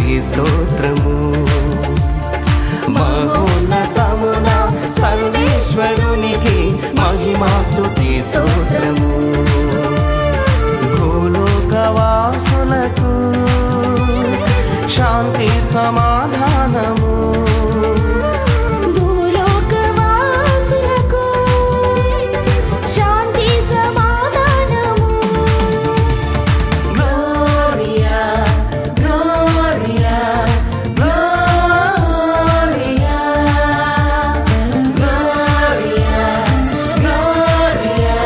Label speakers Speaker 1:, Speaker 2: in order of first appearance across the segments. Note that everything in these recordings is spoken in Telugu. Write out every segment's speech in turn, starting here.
Speaker 1: స్తోత్రము మహోన్నతమున సర్వేశ్వరునికి మహిమా స్తుతి స్తోత్రము భూలోకవాసులకు శాంతి సమాధానము
Speaker 2: భూలోకవాసులకు శాంతి సమాధానము
Speaker 1: Gloria, Gloria, Gloria, Gloria, Gloria,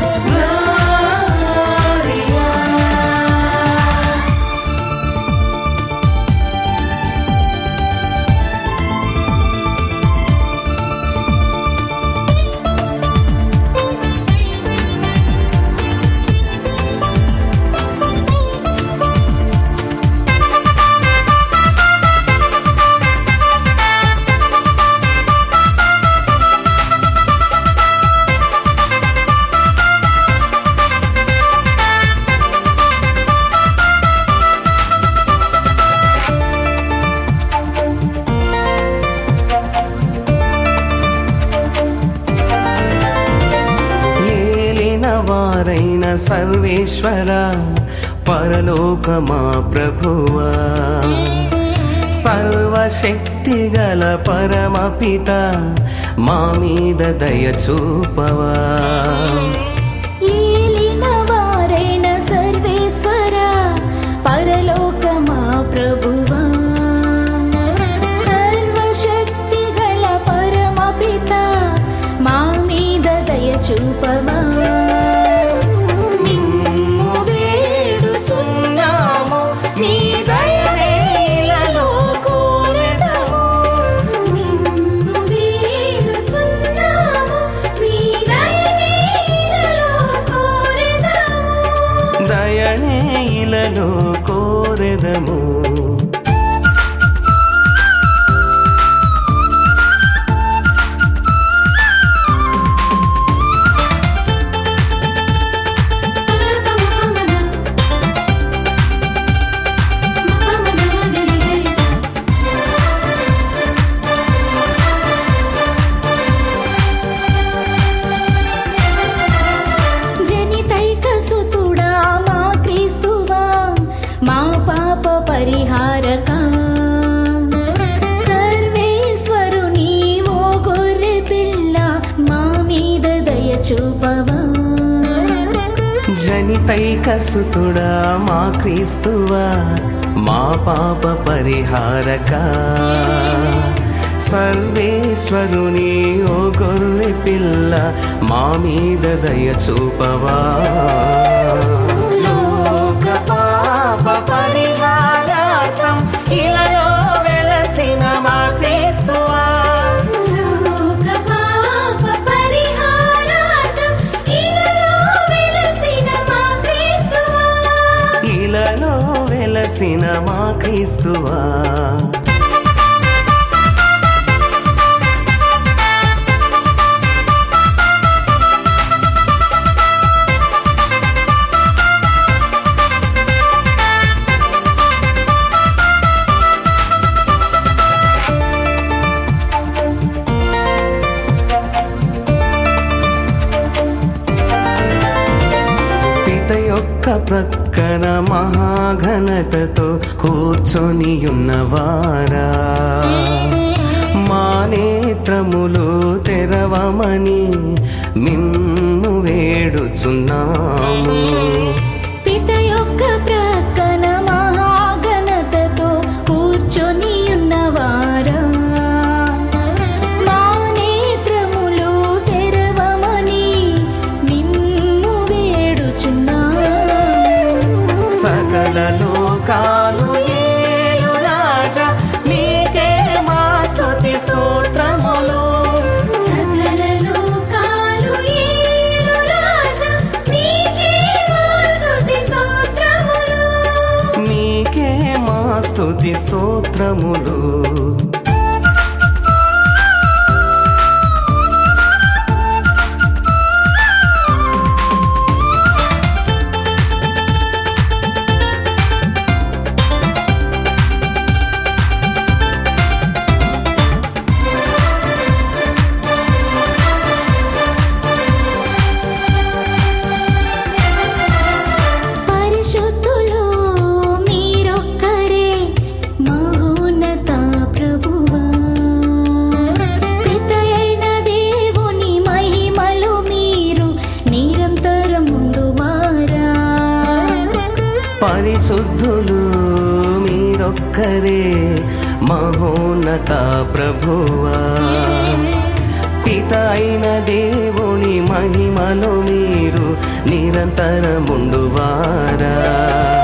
Speaker 1: Gloria. ఏలిన వారైన సర్వేశ్వర పరలోకమా ప్రభువా సర్వశక్తి గల పరమపిత మా మీద దయ చూపవా
Speaker 2: ఏలిన వారైన సర్వేశ్వర పరలోకమా ప్రభువా సర్వశక్తి గల పరమపిత మా మీద దయ చూపవా నిమ్ము వేడుచున్నాము నీ దయనే ఇలలో కోరడము నిమ్ము వేడుచున్నాము నీ దయనే ఇలలో కోరడము
Speaker 1: దయనే ఇలలో కోరెదము
Speaker 2: జనితైక సుతుడా మా క్రీస్తువా మా పాప పరిహారక సర్వేశ్వరుని ఓ గొర్రె పిల్ల మా మీద దయ చూపవా
Speaker 1: జనితైక సుతుడా మా క్రీస్తువా మా పాప పరిహారక సర్వేశ్వరుని ఓ గొర్రె పిల్ల మా మీద దయ చూపవా లోక పాప పరిహారార్థం ఇలలో వెలసిన మా క్రీస్తువా
Speaker 2: లోక పాప పరిహారార్థం ఇలలో వెలసిన మా క్రీస్తువా
Speaker 1: ఇలలో వెలసిన మా క్రీస్తువా పిత యొక్క ప్రక్కన మహాఘనతతో కూర్చొని ఉన్నవారా మా నేత్రములు తెరవమని మిమ్ము వేడుచున్నాము
Speaker 2: పిత యొక్క ప్రక్కన మహాఘనతతో కూర్చొని ఉన్నవారా మా నేత్రములు తెరవమని నిన్ను వేడుచున్నా
Speaker 1: సకల లోకాలు ఏలు రాజా నీకే మా స్తుతి స్తోత్రములు
Speaker 2: సకల లోకాలు ఏలు రాజా నీకే మా స్తుతి స్తోత్రములు
Speaker 1: నీకే మా స్తుతి స్తోత్రములు పరిశుద్ధులు మీరొక్కరే మహోన్నత ప్రభువా పిత అయిన దేవుని మహిమలో మీరు నిరంతరముండువారా